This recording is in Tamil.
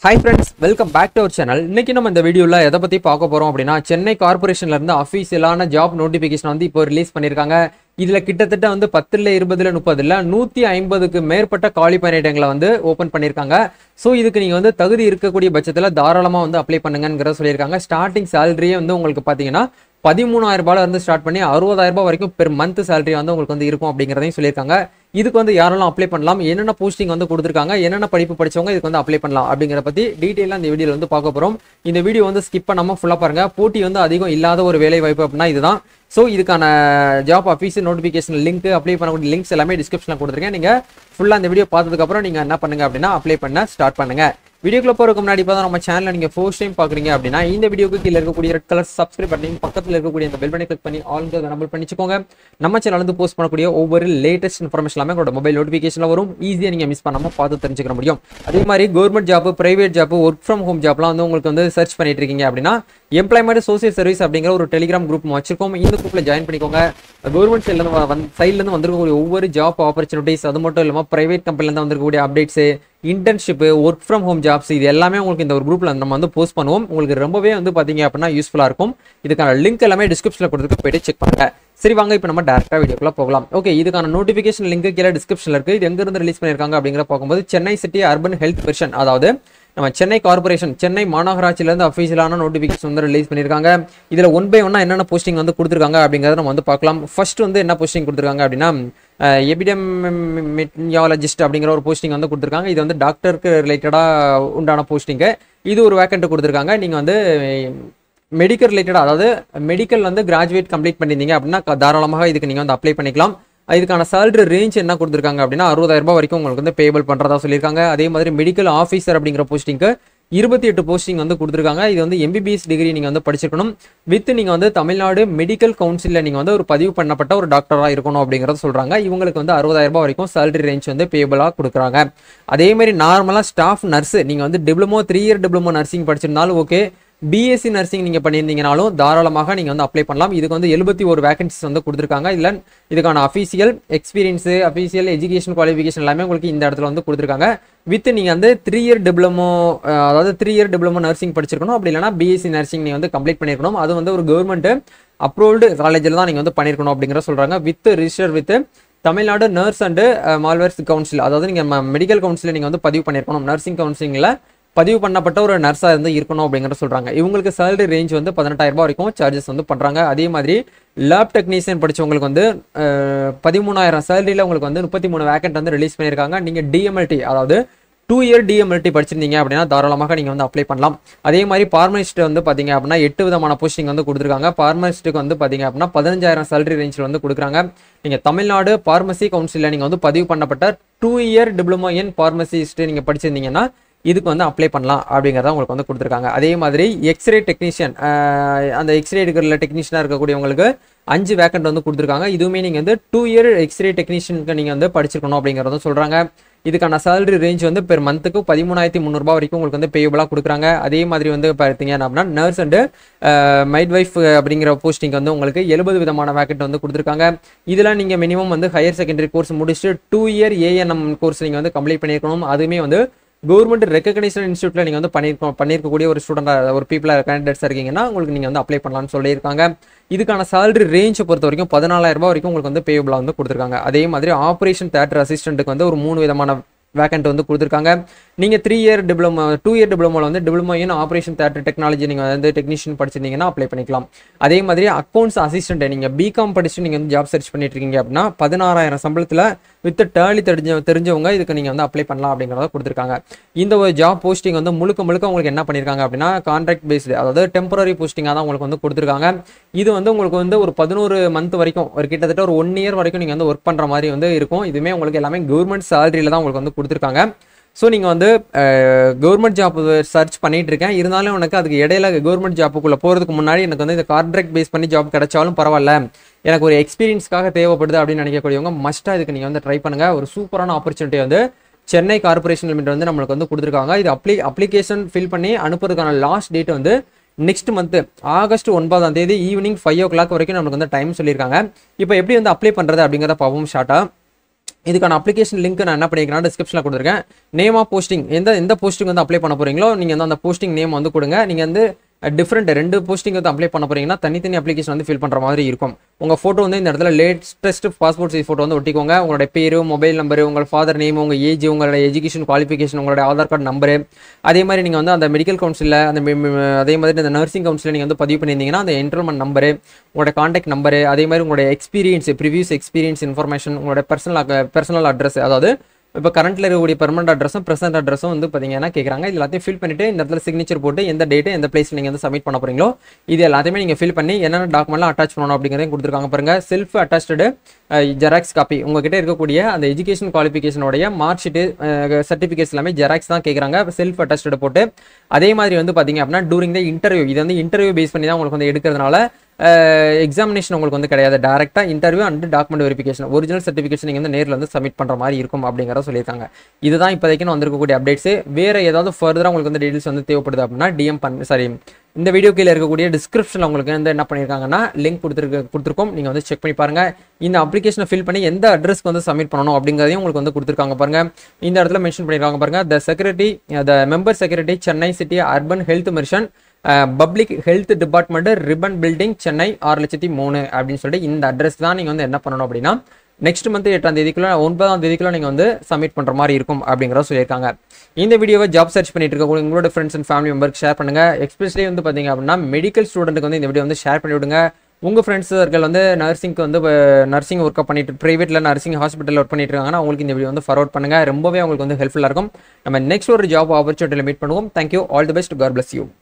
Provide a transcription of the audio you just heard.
hi friends welcome back to our channel இன்னைக்கு நம்ம இந்த வீடியோவில் எதை பற்றி பார்க்க போகிறோம் அப்படின்னா சென்னை கார்பரேஷன்ல இருந்து அஃபீஷியலான ஜாப் நோட்டிஃபிகேஷன் வந்து இப்போ ரிலீஸ் பண்ணியிருக்காங்க இதில் கிட்டத்தட்ட வந்து பத்துல இருபதுல முப்பதுல நூற்றி ஐம்பதுக்கு மேற்பட்ட காலி பணியிடங்களை வந்து ஓப்பன் பண்ணியிருக்காங்க ஸோ இதுக்கு நீங்கள் வந்து தகுதி இருக்கக்கூடிய பட்சத்தில் தாராளமாக வந்து அப்ளை பண்ணுங்கிறத சொல்லியிருக்காங்க ஸ்டார்டிங் சேலரியே வந்து உங்களுக்கு பார்த்தீங்கன்னா பதிமூணாயிரம் ரூபாயில இருந்து ஸ்டார்ட் பண்ணி அறுபதாயிரம் ரூபாய் வரைக்கும் பெர் மந்த் சேலரி வந்து உங்களுக்கு வந்து இருக்கும் அப்படிங்கிறதையும் சொல்லியிருக்காங்க இதுக்கு வந்து யாரெல்லாம் அப்ளை பண்ணலாம் என்னென்ன போஸ்டிங் வந்து கொடுத்துருக்காங்க என்னென்ன படிப்பு படிச்சவங்க இதுக்கு வந்து அப்ளை பண்ணலாம் அப்படிங்கிற பத்தி டீட்டெயிலாக இந்த வீடியோவில் வந்து பார்க்க போகிறோம் இந்த வீடியோ வந்து ஸ்கிப் பண்ணாமல் ஃபுல்லாக பாருங்க போட்டி வந்து அதிகம் இல்லாத ஒரு வேலை வாய்ப்பு அப்படின்னா இதுதான் ஸோ இதுக்கான job official notification link apply பண்ணக்கூடிய லிங்க்ஸ் எல்லாமே டிஸ்கிரிப்ஷனில் கொடுத்துருக்கேன் நீங்கள் ஃபுல்லாக இந்த வீடியோ பார்த்ததுக்கப்புறம் நீங்கள் என்ன பண்ணுங்க அப்படின்னா அப்ளை பண்ண ஸ்டார்ட் பண்ணுங்க வீடியோக்குள்ள போறதுக்கு முன்னாடி இப்போ நம்ம சேனலை நீங்க ஃபர்ஸ்ட் டைம் பாக்குறீங்க அப்படின்னா இந்த வீடியோக்கு கீழே இருக்கக்கூடிய ரெட் கலர் சப்ஸ்கிரைப் பண்ணி பக்கத்துல இருக்கக்கூடிய அந்த பெல் பண்ணி கிளிக் பண்ணி ஆல்ங்கிறத நம்பர் பண்ணிச்சுக்கோங்க நம்ம சேனல் வந்து போஸ்ட் பண்ணக்கூடிய ஒவ்வொரு லேட்டஸ்ட் இன்ஃபர்மேஷன் எல்லாமே உங்களோட மொபைல் நோட்டிஃபிகேஷன்ல வரும் ஈஸியா நீங்க மிஸ் பண்ணாம பார்த்து தெரிஞ்சுக்க முடியும் அதே மாதிரி government job private job work from home ஜாப்லாம் வந்து உங்களுக்கு வந்து சர்ச் பண்ணிட்டு இருக்கீங்க அப்படின்னா எம்ப்ளாய்மெண்ட் சோசியல் சர்வீஸ் அப்படிங்கிற ஒரு டெலிகிராம் குரூப் வச்சிருக்கோம் இந்த குரூப்ல ஜாயின் பண்ணிக்கோங்க கவர்மெண்ட் சைட்ல இருந்து வந்து சைட்ல இருந்து வந்திருக்கக்கூடிய ஒவ்வொரு ஜாப் ஆப்பர்ச்சுனிட்டிஸ் அது மட்டும் இல்லாம பிரைவேட் கம்பெனில இருந்து வந்திருக்கக்கூடிய updates internship work from home jobs இது எல்லாமே உங்களுக்கு இந்த ஒரு குரூப்ல நம்ம வந்து போஸ்ட் பண்ணுவோம் உங்களுக்கு ரொம்பவே வந்து பாத்தீங்க அப்படின்னா யூஸ்ஃபுல்லா இருக்கும் இதுக்கான லிங்க் எல்லாமே டிஸ்கிரிப்ஷன்ல கொடுத்துருக்கு போயிட்டு செக் பண்ணுங்க சரி வாங்க இப்போ நம்ம டேரக்டா வீடியோக்குள்ள போகலாம் ஓகே இதுக்கான நோட்டிஃபிகேஷன் லிங்க் கீழே டிஸ்கிரிப்ஷன்ல இருக்கு இது எங்க இருந்து ரிலீஸ் பண்ணிருக்காங்க அப்படிங்கிற பார்க்கும்போது சென்னை சிட்டி அர்பன் ஹெல்த் பெர்ஷன் அதாவது நம்ம சென்னை கார்பரேஷன் சென்னை மாநகராட்சியிலேருந்து அஃபீஷியலான நோட்டிஃபிகேஷன் வந்து ரிலீஸ் பண்ணியிருக்காங்க இதில் ஒன் பை ஒன்னா என்னென்ன போஸ்டிங் வந்து கொடுத்துருக்காங்க அப்படிங்கிறத நம்ம வந்து பார்க்கலாம் ஃபர்ஸ்ட் வந்து என்ன போஸ்டிங் கொடுத்துருக்காங்க அப்படின்னா எபிடமியாலஜிஸ்ட் அப்படிங்கிற ஒரு போஸ்டிங் வந்து கொடுத்துருக்காங்க இது வந்து டாக்டருக்கு ரிலேட்டடாக உண்டான போஸ்டிங்கு இது ஒரு வேக்கண்ட் கொடுத்துருக்காங்க நீங்கள் வந்து மெடிக்கல் ரிலேட்டடாக அதாவது மெடிக்கல் வந்து கிராஜுவேட் கம்ப்ளீட் பண்ணியிருந்தீங்க அப்படின்னா க- தாராளமாக இதுக்கு நீங்கள் வந்து அப்ளை பண்ணிக்கலாம் இதுக்கான சேலரி ரேஞ்ச் என்ன கொடுத்துருக்காங்க அப்படின்னா அறுபதாயிரம் ரூபாய் வரைக்கும் உங்களுக்கு வந்து பேபிள் பண்ணுறதா சொல்லியிருக்காங்க அதே மாதிரி மெடிக்கல் ஆஃபீஸர் அப்படிங்கிற போஸ்டிங்க்கு இருபத்தி எட்டு போஸ்டிங் வந்து கொடுத்துருக்காங்க இது வந்து எம்பிபிஎஸ் டிகிரி நீங்கள் வந்து படிச்சிருக்கணும் வித் நீங்கள் வந்து தமிழ்நாடு மெடிக்கல் கவுன்சிலில் நீங்கள் வந்து ஒரு பதிவு பண்ணப்பட்ட ஒரு டாக்டராக இருக்கணும் அப்படிங்கிறத சொல்கிறாங்க இவங்களுக்கு வந்து அறுபதாயிரம் ரூபாய் வரைக்கும் சேலரி ரேஞ்ச் வந்து பேபிளாக கொடுக்குறாங்க அதே மாதிரி நார்மலாக ஸ்டாஃப் நர்ஸ் நீங்கள் வந்து diploma three year diploma nursing படிச்சிருந்தாலும் ஓகே பிஎஸ்சி நர்சிங் நீங்கள் பண்ணியிருந்தீங்கனாலும் தாராளமாக நீங்கள் வந்து அப்ளை பண்ணலாம் இதுக்கு வந்து எழுபத்தி ஒரு வேகன்சிஸ் வந்து கொடுத்துருக்காங்க இதில் இதுக்கான official experience official education qualification எல்லாமே உங்களுக்கு இந்த இடத்துல வந்து கொடுத்துருக்காங்க வித் நீங்கள் வந்து த்ரீ இயர் டிப்ளமோ அதாவது த்ரீ இயர் டிப்ளமோ நர்சிங் படிச்சிருக்கணும் அப்படி இல்லைனா பிஎஸ்சி நர்சிங் நீங்கள் வந்து கம்ப்ளீட் பண்ணியிருக்கணும் அது வந்து ஒரு கவர்மெண்ட் அப்ரூவ்டு காலேஜில் தான் நீங்கள் வந்து பண்ணியிருக்கணும் அப்படிங்கிற சொல்கிறாங்க with register with Tamil Nadu nurse and மால்வேர்ஸ் கவுன்சில் அதாவது நீங்கள் மெடிக்கல் கவுன்சிலில் நீங்கள் வந்து பதிவு பண்ணியிருக்கணும் நர்சிங் கவுன்சிலிங்கில் பதிவு பண்ணப்பட்ட ஒரு நர்ஸாக இருந்து இருக்கணும் அப்படிங்கிற சொல்கிறாங்க இவங்களுக்கு சேலரி ரேஞ்ச் வந்து பதினெட்டாயிரம் ரூபாய் வரைக்கும் சார்ஜஸ் வந்து பண்ணுறாங்க அதே மாதிரி லேப் டெக்னீஷியன் படிச்சவங்களுக்கு வந்து அஹ், பதிமூணாயிரம் சேலரியில் உங்களுக்கு வந்து முப்பத்தி மூணு வேக்கண்ட் வந்து ரிலீஸ் பண்ணியிருக்காங்க நீங்கள் டிஎம்எல்டி அதாவது டூ இயர் டிஎம்எல்டி படிச்சிருந்தீங்க அப்படின்னா தாராளமாக நீங்கள் வந்து அப்ளை பண்ணலாம் அதே மாதிரி பார்மனிஸ்ட் வந்து பார்த்தீங்க அப்படின்னா எட்டு விதமான போஸ்டிங் வந்து கொடுத்துருக்காங்க பார்மனிஸ்ட்டுக்கு வந்து பார்த்தீங்க அப்படின்னா பதினஞ்சாயிரம் சேலரி ரேஞ்சில் வந்து கொடுக்குறாங்க நீங்கள் தமிழ்நாடு பார்மசி கவுன்சிலில் நீங்கள் வந்து பதிவு பண்ணப்பட்ட two year diploma in pharmacist நீங்கள் படிச்சிருந்தீங்கன்னா இதுக்கு வந்து அப்ளை பண்ணலாம் அப்படிங்கிறத உங்களுக்கு வந்து கொடுத்துருக்காங்க அதே மாதிரி எக்ஸ்ரே டெக்னீஷியன் அந்த எக்ஸ்ரே எடுக்கிற டெக்னீஷியனாக இருக்கக்கூடியவங்களுக்கு அஞ்சு வேக்கண்ட் வந்து கொடுத்துருக்காங்க இதுவுமே நீங்கள் வந்து டூ இயர் எக்ஸ்ரே டெக்னீஷியனுக்கு நீங்கள் வந்து படிச்சிருக்கணும் அப்படிங்கிறதும் சொல்கிறாங்க இதுக்கான சேலரி ரேஞ்ச் வந்து பெர் மந்த்துக்கு பதிமூணாயிரத்தி முந்நூறுபா வரைக்கும் உங்களுக்கு வந்து பேயபிளாக கொடுக்குறாங்க அதே மாதிரி வந்து பார்த்தீங்க அப்படின்னா நர்ஸ் அண்டு மைட் ஒய்ஃப் அப்படிங்கிற போஸ்டிங் வந்து உங்களுக்கு எழுபது விதமான வேக்கெட் வந்து கொடுத்துருக்காங்க இதில் நீங்கள் மினிமம் வந்து ஹையர் செகண்டரி கோர்ஸ் முடிச்சுட்டு டூ இயர் ஏஎன்எம் கோர்ஸ் நீங்கள் வந்து கம்ப்ளீட் பண்ணியிருக்கணும் அதுவுமே வந்து கவர்மெண்ட் ரெக்கக்னைசேஷன் இன்ஸ்டியூட்டில் நீங்கள் வந்து பண்ணியிருக்கோம் பண்ணியிருக்கக்கூடிய ஒரு ஸ்டூடெண்டாக ஒரு பீப்புளாக கேண்டிடேட்ஸ் இருக்கீங்கன்னா உங்களுக்கு நீங்கள் வந்து அப்ளை பண்ணலாம்னு சொல்லியிருக்காங்க இதுக்கான சேலரி ரேஞ்சை பொறுத்த வரைக்கும் பதினாலாயிரம் ரூபாய் வரைக்கும் உங்களுக்கு வந்து பேபிளாக வந்து கொடுத்துருக்காங்க அதே மாதிரி ஆப்ரேஷன் தேட்டர் அசிஸ்டண்ட்டுக்கு வந்து ஒரு மூணு விதமான வேக்கண்ட் வந்து கொடுத்துருக்காங்க நீங்கள் three year diploma two year டிப்ளமோவில் வந்து diploma in operation theatre technology நீங்கள் வந்து டெக்னீஷியன் படிச்சிருந்தீங்கன்னா அப்ளை பண்ணிக்கலாம் அதே மாதிரி அக்கௌண்ட்ஸ் அசிஸ்டன்ட் நீங்கள் பிகாம் படிச்சுட்டு நீங்கள் வந்து ஜாப் சர்ச் பண்ணிட்டு இருக்கீங்க அப்படின்னா பதினாறாயிரம் சம்பளத்தில் வித் டேலி தெரிஞ்ச தெரிஞ்சவங்க இதுக்கு நீங்கள் வந்து அப்ளை பண்ணலாம் அப்படிங்கிறத கொடுத்துருக்காங்க இந்த ஒரு ஜாப் போஸ்டிங் வந்து முழுக்க முழுக்க உங்களுக்கு என்ன பண்ணியிருக்காங்க அப்படின்னா கான்ட்ராக்ட் பேஸ்டு அதாவது டெம்பரரி போஸ்டிங்காக தான் உங்களுக்கு வந்து கொடுத்துருக்காங்க இது வந்து உங்களுக்கு வந்து ஒரு பதினோரு மந்த் வரைக்கும் ஒரு கிட்டத்தட்ட ஒரு ஒன் இயர் வரைக்கும் நீங்கள் வந்து ஒர்க் பண்ணுற மாதிரி வந்து இருக்கும் இதுவுமே உங்களுக்கு எல்லாமே கவர்மெண்ட் சேலரியில் தான் உங்களுக்கு வந்து கொடுத்துருக்காங்க ஸோ நீங்கள் வந்து கவர்மெண்ட் ஜாப் சர்ச் பண்ணிட்டு இருக்கேன் இருந்தாலும் எனக்கு அதுக்கு இடையில கவர்மெண்ட் ஜாப்புக்குள்ளே போகிறதுக்கு முன்னாடி எனக்கு வந்து இந்த கான்ட்ராக்ட் பேஸ் பண்ணி ஜாப் கிடைச்சாலும் பரவாயில்ல எனக்கு ஒரு எக்ஸ்பீரியன்ஸ்க்காக தேவைப்படுது அப்படின்னு நினைக்கக்கூடியவங்க மஸ்ட்டாக இதுக்கு நீங்கள் வந்து ட்ரை பண்ணுங்கள் ஒரு சூப்பரான ஆப்பர்ச்சுனிட்டி வந்து சென்னை கார்பரேஷன் லிமிட் வந்து நம்மளுக்கு வந்து கொடுத்துருக்காங்க இது அப்ளி அப்ளிகேஷன் ஃபில் பண்ணி அனுப்புறதுக்கான லாஸ்ட் டேட் வந்து நெக்ஸ்ட் மந்த் ஆகஸ்ட் ஒன்பதாம் தேதி ஈவினிங் ஃபைவ் ஓ கிளாக் வரைக்கும் நம்மளுக்கு வந்து டைம் சொல்லியிருக்காங்க இப்போ எப்படி வந்து அப்ளை பண்ணுறது அப்படிங்கிறத பார்ப்போம் ஷார்ட்டாக இதுக்கான அப்ளிகேஷன் லிங்க் நான் என்ன பண்ணிக்கிறேன் டிஸ்கிரிப்ஷனில் கொடுத்துருக்கேன் நேம் ஆஃப் போஸ்டிங் எந்த எந்த போஸ்டிங் வந்து அப்ளை பண்ண போறீங்களோ நீங்கள் வந்து அந்த போஸ்டிங் நேம் வந்து கொடுங்க நீங்கள் வந்து டிஃப்ரெண்ட் ரெண்டு போஸ்டிங் வந்து அப்ளை பண்ண போறீங்கன்னா தனித்தனி அப்ளிகேஷன் வந்து ஃபில் பண்ணுற மாதிரி இருக்கும் உங்கள் ஃபோட்டோ வந்து இந்த இடத்துல லேட்டஸ்ட் பாஸ்போர்ட் சைஸ் ஃபோட்டோ வந்து ஒட்டிக்கோங்க உங்களோட பேர் மொபைல் நம்பர் உங்கள் ஃபாதர் நேம் உங்கள் ஏஜ் உங்களோட எஜுகேஷன் குவாலிஃபிகேஷன் உங்களோட ஆதார் கார்டு நம்பரு அதே மாதிரி நீங்கள் வந்து அந்த மெடிக்கல் கவுன்சிலில் அந்த மெ- மெ- அதே மாதிரி இந்த நர்சிங் கவுன்சிலில் நீங்கள் வந்து பதிவு பண்ணியிருந்தீங்கன்னா அந்த என்ரோல்மெண்ட் நம்பரு உங்களோட காண்டாக்ட் நம்பரு அதே மாதிரி உங்களோட எக்ஸ்பீரியன்ஸ் ப்ரிவியூஸ் எக்ஸ்பீரியன்ஸ் இன்ஃபர்மேஷன் உங்களோட பர்சனல் பர்சனல் அட்ரஸ் அதாவது இப்போ கரண்ட்டில் இருக்கக்கூடிய பெர்மனண்ட் அட்ரஸும் ப்ரெசென்ட் அட்ரஸும் வந்து பார்த்தீங்கன்னா கேட்குறாங்க இது எல்லாத்தையும் ஃபில் பண்ணிட்டு இந்த இடத்துல சிக்னேச்சர் போட்டு எந்த டேட்டு எந்த பிளேஸ் நீங்கள் வந்து சப்மிட் பண்ண போறீங்களோ இது எல்லாத்தையுமே நீங்கள் ஃபில் பண்ணி என்னென்ன டாக்குமெண்ட்லாம் அட்டாச் பண்ணணும் அப்படிங்கிறதையும் கொடுத்துருக்காங்க பாருங்க செல்ஃப் அட்டாச்டு ஜெராக்ஸ் காப்பி உங்ககிட்ட இருக்கக்கூடிய அந்த எஜுகேஷன் குவாலிஃபிகேஷனுடைய மார்க் ஷீட்டு சர்டிஃபிகேட்ஸ் எல்லாமே ஜெராக்ஸ் தான் கேட்குறாங்க செல்ஃப் அட்டாச்டு போட்டு அதே மாதிரி வந்து பார்த்தீங்க அப்படின்னா டூரிங் த இன்டர்வியூ இது வந்து இன்டர்வியூ பேஸ் பண்ணி தான் உங்களுக்கு வந்து எடுக்கிறதுனால எக்ஸாமினேஷன் உங்களுக்கு வந்து கிடையாது டேரெக்டாக interview and document verification original certification நீங்கள் வந்து நேரில் வந்து சப்மிட் பண்ணுற மாதிரி இருக்கும் அப்படிங்கிறத சொல்லியிருக்காங்க இதுதான் இப்போதைக்கு நான் வந்திருக்கக்கூடிய அப்டேட்ஸ் வேறு ஏதாவது ஃபர்தராக உங்களுக்கு வந்து டீடைல்ஸ் வந்து தேவைப்படுது அப்படின்னா டிஎம் பண்ண சாரி இந்த வீடியோ கீழே இருக்கக்கூடிய டிஸ்கிரிப்ஷனில் உங்களுக்கு வந்து என்ன பண்ணியிருக்காங்கன்னா லிங்க் கொடுத்துருக்கு கொடுத்துருக்கோம் நீங்கள் வந்து செக் பண்ணி பாருங்க இந்த அப்ளிகேஷனை ஃபில் பண்ணி எந்த அட்ரஸ்க்கு வந்து சப்மிட் பண்ணணும் அப்படிங்கிறதையும் உங்களுக்கு வந்து கொடுத்துருக்காங்க பாருங்க இந்த இடத்துல மென்ஷன் பண்ணியிருக்காங்க பாருங்க the secretary the member secretary Chennai city urban health mission public health department Ripon building Chennai ஆறு லட்சத்தி மூணு அப்படின்னு சொல்லிட்டு இந்த அட்ரஸ் தான் நீங்கள் வந்து என்ன பண்ணணும் அப்படின்னா நெக்ஸ்ட் மந்த் எட்டாம் தேதிக்குள்ள ஒன்பதாம் தேதிக்குள்ள நீங்கள் வந்து சப்மிட் பண்ணுற மாதிரி இருக்கும் அப்படிங்கிறத சொல்லியிருக்காங்க இந்த வீடியோவை ஜாப் சர்ச் பண்ணிட்டு இருக்க உங்களோட ஃப்ரெண்ட்ஸ் அண்ட் ஃபேமிலி மெம்பருக்கு ஷேர் பண்ணுங்க எக்ஸ்பெஷலி வந்து பார்த்தீங்க அப்படின்னா மெடிக்கல் ஸ்டூடெண்ட்டுக்கு வந்து இந்த வீடியோ வந்து ஷேர் பண்ணி விடுங்க உங்கள் ஃப்ரெண்ட்ஸ் சர்க்கிள் வந்து நர்சிங்க்கு வந்து நர்சிங் ஒர்க் பண்ணிட்டு ப்ரைவேட்டில் நர்சிங் ஹாஸ்பிட்டலில் ஒர்க் பண்ணிட்டு இருக்காங்கன்னா அவங்களுக்கு இந்த வீடியோ வந்து ஃபார்வர்ட் பண்ணுங்க ரொம்பவே உங்களுக்கு வந்து ஹெல்ப்ஃபுல்லாக இருக்கும் நம்ம நெக்ஸ்ட் ஒரு ஜாப் ஆப்பர்ச்சுனிட்டியில் மீட் பண்ணுவோம் thank you all the best God bless you